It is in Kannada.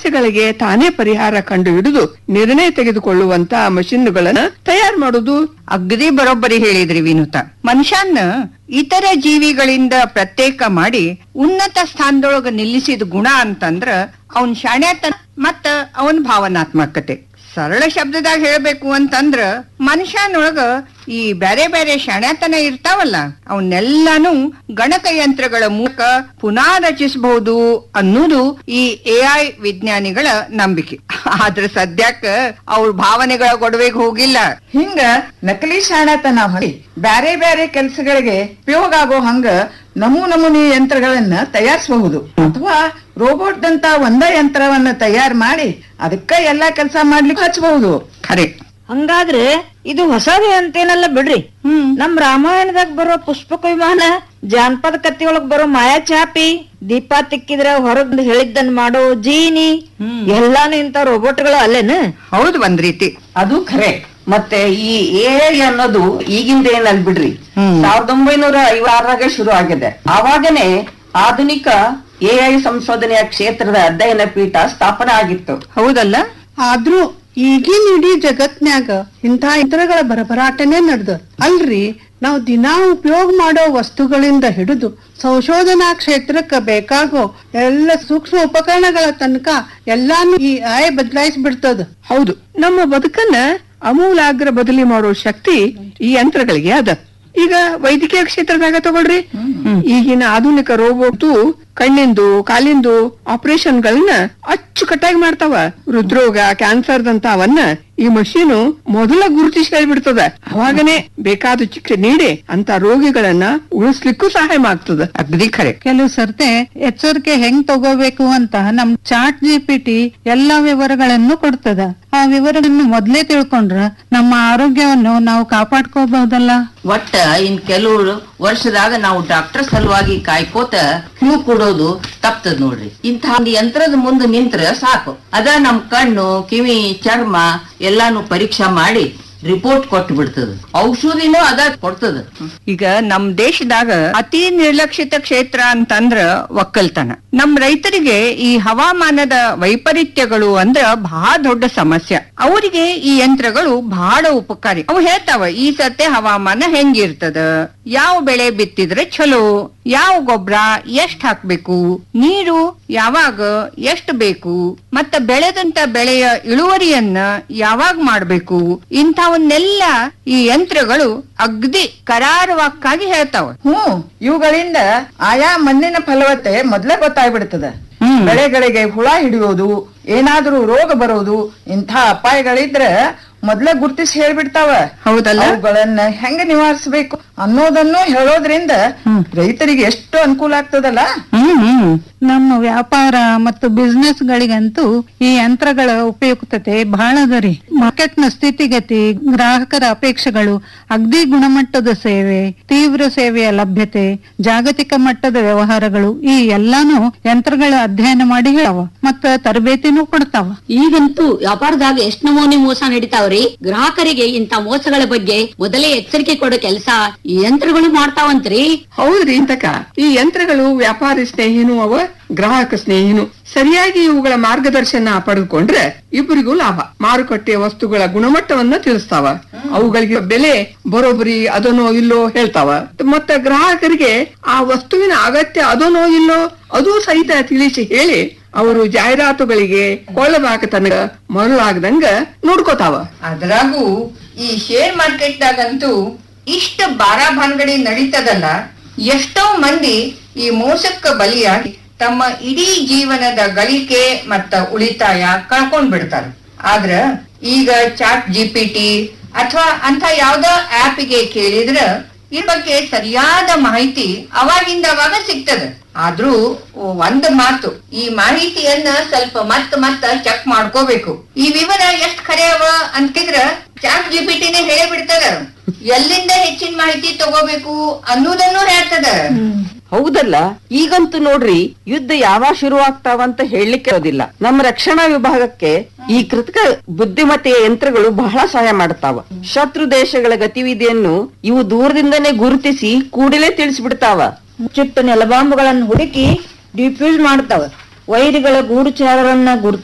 ಸಮಸ್ಯೆಗಳಿಗೆ ತಾನೇ ಪರಿಹಾರ ಕಂಡು ಹಿಡಿದು ನಿರ್ಣಯ ತೆಗೆದುಕೊಳ್ಳುವಂತ ಮಷಿನ್ಗಳನ್ನ ತಯಾರು ಮಾಡುದು ಅಗದಿ ಬರೋಬ್ಬರಿ ಹೇಳಿದ್ರಿ ವಿನುತ ಮನುಷ್ಯನ್ನ ಇತರ ಜೀವಿಗಳಿಂದ ಪ್ರತ್ಯೇಕ ಮಾಡಿ ಉನ್ನತ ಸ್ಥಾನದೊಳಗ ನಿಲ್ಲಿಸಿದ ಗುಣ ಅಂತಂದ್ರ ಅವನ್ ಶಾಣ್ಯತನ ಮತ್ತ ಅವನ್ ಭಾವನಾತ್ಮಕತೆ ಸರಳ ಶಬ್ದದಾಗ ಹೇಳ್ಬೇಕು ಅಂತಂದ್ರ ಮನುಷ್ಯನೊಳಗ ಈ ಬ್ಯಾರೆ ಬ್ಯಾರೆ ಶಾಣ್ಯತನ ಇರ್ತಾವಲ್ಲ ಅವನ್ನೆಲ್ಲಾನು ಗಣಕಯಂತ್ರಗಳ ಮೂಲಕ ಪುನಃ ರಚಿಸಬಹುದು ಅನ್ನೋದು ಈ ಎಐ ವಿಜ್ಞಾನಿಗಳ ನಂಬಿಕೆ ಆದ್ರೆ ಸದ್ಯಕ್ಕ ಅವ್ರ ಭಾವನೆಗಳ ಗೊಡವೆಗೆ ಹೋಗಿಲ್ಲ ಹಿಂಗ ನಕಲಿ ಶಾಣತನ ಹೊಳಿ ಬ್ಯಾರೆ ಬ್ಯಾರೆ ಕೆಲ್ಸಗಳಿಗೆ ಉಪಯೋಗ ಆಗೋ ಹಂಗ ನಮೂ ನಮೂನಿ ಯಂತ್ರಗಳನ್ನ ತಯಾರಿಸಬಹುದು ಅಥವಾ ರೋಬೋಟ್ ದಂತ ಒಂದ ಯಂತ್ರವನ್ನ ತಯಾರು ಮಾಡಿ ಅದಕ್ಕ ಎಲ್ಲಾ ಕೆಲಸ ಮಾಡ್ಲಿಕ್ಕೆ ಹಚ್ಚಬಹುದು ಖರೆ ಹಂಗಾದ್ರೆ ಇದು ಹೊಸದೇ ಅಂತೇನಲ್ಲ ಬಿಡ್ರಿ ನಮ್ ರಾಮಾಯಣದಾಗ ಬರೋ ಪುಷ್ಪಕ ವಿಮಾನ ಜಾನಪದ ಕಥೆಯೊಳಗ್ ಬರೋ ಮಾಯಾ ಚಾಪಿ ದೀಪ ತಿಕ್ಕಿದ್ರ ಹೊರಗ್ ಹೇಳಿದ್ದನ್ ಮಾಡೋ ಜೀನಿ ಎಲ್ಲಾನು ಇಂತ ರೋಬೋಟ್ಗಳು ಅಲ್ಲೇನು ಹೌದು ಒಂದ್ ರೀತಿ ಅದು ಖರೆ ಮತ್ತೆ ಈ ಎಐ ಅನ್ನೋದು ಈಗಿಂದ ಏನಲ್ ಬಿಡ್ರಿ ಸಾವಿರದ ಒಂಬೈನೂರ ಐವತ್ತಾರಾಗ ಶುರು ಆಗಿದೆ ಆವಾಗನೇ ಆಧುನಿಕ ಎಐ ಸಂಶೋಧನೆಯ ಕ್ಷೇತ್ರದ ಅಧ್ಯಯನ ಪೀಠ ಸ್ಥಾಪನೆ ಆಗಿತ್ತು ಹೌದಲ್ಲ ಆದ್ರೂ ಈಗಿನ ಇಡೀ ಜಗತ್ನ್ಯಾಗ ಇಂಥ ಯಂತ್ರಗಳ ಭರಭರಾಟನೆ ನಡೆದ ಅಲ್ರಿ ನಾವು ದಿನಾ ಉಪಯೋಗ ಮಾಡೋ ವಸ್ತುಗಳಿಂದ ಹಿಡಿದು ಸಂಶೋಧನಾ ಕ್ಷೇತ್ರಕ್ಕ ಬೇಕಾಗೋ ಎಲ್ಲ ಸೂಕ್ಷ್ಮ ಉಪಕರಣಗಳ ತನಕ ಎಲ್ಲಾನು ಈ ಆಯ್ ಬದಲಾಯಿಸಿ ಬಿಡ್ತದ ಹೌದು ನಮ್ಮ ಬದುಕನ್ನ ಅಮೂಲಾಗ್ರ ಬದಲಿ ಮಾಡೋ ಶಕ್ತಿ ಈ ಯಂತ್ರಗಳಿಗೆ ಅದ ಈಗ ವೈದ್ಯಕೀಯ ಕ್ಷೇತ್ರದಾಗ ತಗೊಳ್ರಿ ಈಗಿನ ಆಧುನಿಕ ರೋಬೋಟು ಕಣ್ಣಿಂದು ಕಾಲಿಂದು ಆಪರೇಷನ್ ಗಳನ್ನ ಅಚ್ಚುಕಟ್ಟಾಗಿ ಮಾಡ್ತಾವ ಹೃದ್ರೋಗ ಕ್ಯಾನ್ಸರ್ ದಂತಾವನ್ನ ಈ ಮಷೀನು ಮೊದಲ ಗುರುತಿಸಿ ಹೇಳ್ಬಿಡ್ತದ ಅವಾಗನೇ ಬೇಕಾದ ಚಿಕಿತ್ಸೆ ನೀಡಿ ಅಂತ ರೋಗಿಗಳನ್ನ ಉಳಿಸ್ಲಿಕ್ಕೂ ಸಹಾಯ ಮಾಡ್ತದ ಅಗದಿ ಖರೆ ಕೆಲವು ಸರ್ತೆ ಎಚ್ಚರಿಕೆ ಹೆಂಗ್ ತಗೋಬೇಕು ಅಂತ ನಮ್ ಚಾಟ್ ಜಿ ಪಿ ಟಿ ಎಲ್ಲಾ ವಿವರಗಳನ್ನು ಕೊಡ್ತದ ಆ ವಿವರಗಳನ್ನು ಮೊದ್ಲೇ ತಿಳ್ಕೊಂಡ್ರ ನಮ್ಮ ಆರೋಗ್ಯವನ್ನು ನಾವು ಕಾಪಾಡ್ಕೋಬಹುದಲ್ಲ ಒಟ್ಟ ಇನ್ ಕೆಲವು ವರ್ಷದಾಗ ನಾವು ಡಾಕ್ಟರ್ ಸಲುವಾಗಿ ಕಾಯ್ಕೋತ ಕ್ಯೂ ಕೊಡೋದು ತಪ್ತದ ನೋಡ್ರಿ ಇಂಥ ಒಂದು ಯಂತ್ರದ ಮುಂದೆ ನಿಂತ್ರ ಸಾಕು ಅದ ನಮ್ ಕಣ್ಣು ಕಿವಿ ಚರ್ಮ ಎಲ್ಲಾನು ಪರೀಕ್ಷಾ ಮಾಡಿ ರಿಪೋರ್ಟ್ ಕೊಟ್ಟು ಬಿಡ್ತದ ಔಷಧಿನೂ ಅದ ಕೊಡ್ತದ ಈಗ ನಮ್ ದೇಶದಾಗ ಅತಿ ನಿರ್ಲಕ್ಷಿತ ಕ್ಷೇತ್ರ ಅಂತಂದ್ರ ಒಕ್ಕಲ್ತನ ನಮ್ ರೈತರಿಗೆ ಈ ಹವಾಮಾನದ ವೈಪರೀತ್ಯಗಳು ಅಂದ್ರ ಬಹಳ ದೊಡ್ಡ ಸಮಸ್ಯೆ ಅವರಿಗೆ ಈ ಯಂತ್ರಗಳು ಬಹಳ ಉಪಕಾರಿ ಅವು ಹೇಳ್ತಾವ ಈ ಸತೆ ಹವಾಮಾನ ಹೆಂಗಿರ್ತದ ಯಾವ ಬೆಳೆ ಬಿತ್ತಿದ್ರೆ ಚಲೋ ಯಾವ ಗೊಬ್ಬರ ಎಷ್ಟ್ ಹಾಕ್ಬೇಕು ನೀರು ಯಾವಾಗ ಎಷ್ಟ್ ಬೇಕು ಮತ್ತ ಬೆಳೆದಂತ ಬೆಳೆಯ ಇಳುವರಿಯನ್ನ ಯಾವಾಗ ಮಾಡ್ಬೇಕು ಇಂಥವನ್ನೆಲ್ಲ ಈ ಯಂತ್ರಗಳು ಅಗ್ದಿ ಕರಾರುವಕ್ಕಾಗಿ ಹೇಳ್ತಾವ ಹ್ಮ್ ಇವುಗಳಿಂದ ಆಯಾ ಮಣ್ಣಿನ ಫಲವತ್ತೆ ಮೊದ್ಲೇ ಗೊತ್ತಾಗ್ಬಿಡ್ತದ ಬೆಳೆಗಳಿಗೆ ಹುಳ ಹಿಡಿಯೋದು ಏನಾದ್ರೂ ರೋಗ ಬರೋದು ಇಂಥ ಅಪಾಯಗಳಿದ್ರ ಮೊದ್ಲೇ ಗುರ್ತಿಸಿ ಹೇಳ್ಬಿಡ್ತಾವ ಹೌದಲ್ಲ? ಅವುಗಳನ್ನ ಹೆಂಗ ನಿವಾರಿಸಬೇಕು ಅನ್ನೋದನ್ನು ಹೇಳೋದ್ರಿಂದ ರೈತರಿಗೆ ಎಷ್ಟು ಅನುಕೂಲ ಆಗ್ತದಲ್ಲ ಹ್ಮ್ ಹ್ಮ್ ನಮ್ಮ ವ್ಯಾಪಾರ ಮತ್ತು ಬಿಸ್ನೆಸ್ ಗಳಿಗಂತೂ ಈ ಯಂತ್ರಗಳ ಉಪಯುಕ್ತತೆ ಬಹಳದರಿ ಮಾರ್ಕೆಟ್ ನ ಸ್ಥಿತಿಗತಿ ಗ್ರಾಹಕರ ಅಪೇಕ್ಷೆಗಳು ಅಗ್ದಿ ಗುಣಮಟ್ಟದ ಸೇವೆ ತೀವ್ರ ಸೇವೆಯ ಲಭ್ಯತೆ ಜಾಗತಿಕ ಮಟ್ಟದ ವ್ಯವಹಾರಗಳು ಈ ಎಲ್ಲಾನು ಯಂತ್ರಗಳ ಅಧ್ಯಯನ ಮಾಡಿ ಹೇಳವ ಮತ್ತ ತರಬೇತಿನೂ ಕೊಡ್ತಾವ ಈಗಂತೂ ವ್ಯಾಪಾರದಾಗ ಎಷ್ಟ್ ನಮೂನಿ ಮೋಸ ನಡೀತಾವ್ರಿ ಗ್ರಾಹಕರಿಗೆ ಇಂತ ಮೋಸಗಳ ಬಗ್ಗೆ ಮೊದಲೇ ಎಚ್ಚರಿಕೆ ಕೊಡೋ ಕೆಲಸ ಈ ಯಂತ್ರಗಳು ಮಾಡ್ತಾವಂತ್ರಿ ಹೌದ್ರಿ ಇಂತಕ ಈ ಯಂತ್ರಗಳು ವ್ಯಾಪಾರಿ ಸ್ನೇಹಿನೂ ಅವ ಗ್ರಾಹಕ ಸ್ನೇಹಿನು ಸರಿಯಾಗಿ ಇವುಗಳ ಮಾರ್ಗದರ್ಶನ ಪಡೆದುಕೊಂಡ್ರೆ ಇಬ್ಬರಿಗೂ ಲಾಭ ಮಾರುಕಟ್ಟೆಯ ವಸ್ತುಗಳ ಗುಣಮಟ್ಟವನ್ನ ತಿಳಿಸ್ತಾವ ಅವುಗಳಿಗೆ ಬೆಲೆ ಬರೋಬ್ಬರಿ ಅದನೋ ಇಲ್ಲೋ ಹೇಳ್ತಾವ ಮತ್ತೆ ಗ್ರಾಹಕರಿಗೆ ಆ ವಸ್ತುವಿನ ಅಗತ್ಯ ಅದನೋ ಇಲ್ಲೋ ಅದು ಸಹಿತ ತಿಳಿಸಿ ಹೇಳಿ ಅವರು ಜಾಹೀರಾತುಗಳಿಗೆ ಕೊಳ್ಳಬಾಕತನ ಮರಳಾಗದಂಗ ನೋಡ್ಕೋತಾವ ಅದ್ರಾಗೂ ಈ ಶೇರ್ ಮಾರ್ಕೆಟ್ದಾಗಂತೂ ಇಷ್ಟ ಬಾರಾಭಾನ್ಗಡಿ ನಡೀತದಲ್ಲ ಎಷ್ಟೋ ಮಂದಿ ಈ ಮೋಸಕ್ಕ ಬಲಿಯಾಗಿ ತಮ್ಮ ಇಡೀ ಜೀವನದ ಗಳಿಕೆ ಮತ್ತ ಉಳಿತಾಯ ಕಳ್ಕೊಂಡ್ ಬಿಡ್ತಾರೆ ಆದ್ರ ಈಗ ಚಾಟ್ ಜಿ ಪಿ ಟಿ ಅಥವಾ ಅಂತ ಯಾವ್ದೋ ಆ್ಯಪಿಗೆ ಕೇಳಿದ್ರ ಈ ಬಗ್ಗೆ ಸರಿಯಾದ ಮಾಹಿತಿ ಅವಾಗಿಂದ ಅವಾಗ ಸಿಗ್ತದ ಆದ್ರೂ ಒಂದ್ ಮಾತು ಈ ಮಾಹಿತಿಯನ್ನ ಸ್ವಲ್ಪ ಮತ್ತ ಮತ್ತ ಚೆಕ್ ಮಾಡ್ಕೋಬೇಕು ಈ ವಿವರ ಎಷ್ಟ್ ಖರೆ ಅವ ಅಂತಿದ್ರ ಚಾಟ್ ಜಿ ಪಿ ಟಿನೇ ಹೇಳಿ ಬಿಡ್ತದ ಎಲ್ಲಿಂದ ಹೆಚ್ಚಿನ ಮಾಹಿತಿ ತಗೋಬೇಕು ಅನ್ನೋದನ್ನು ಹೇಳ್ತದ ಹೌದಲ್ಲ ಈಗಂತೂ ನೋಡ್ರಿ ಯುದ್ಧ ಯಾವಾಗ ಶುರು ಆಗ್ತಾವಂತ ಹೇಳಲಿಕ್ಕೆ ಇರೋದಿಲ್ಲ ನಮ್ಮ ರಕ್ಷಣಾ ವಿಭಾಗಕ್ಕೆ ಈ ಕೃತಕ ಬುದ್ಧಿಮತ್ತೆಯ ಯಂತ್ರಗಳು ಬಹಳ ಸಹಾಯ ಮಾಡ್ತಾವ ಶತ್ರು ದೇಶಗಳ ಗತಿವಿಧಿಯನ್ನು ಇವು ದೂರದಿಂದನೇ ಗುರುತಿಸಿ ಕೂಡಲೇ ತಿಳಿಸ್ಬಿಡ್ತಾವ ಮುಚ್ಚಿಟ್ಟ ನೆಲಬಾಂಬುಗಳನ್ನು ಹುಡುಕಿ ಡಿಫ್ಯೂಸ್ ಮಾಡ್ತಾವ ವೈರಿಗಳ ಗೂಢಚಾರರನ್ನ ಗುರುತು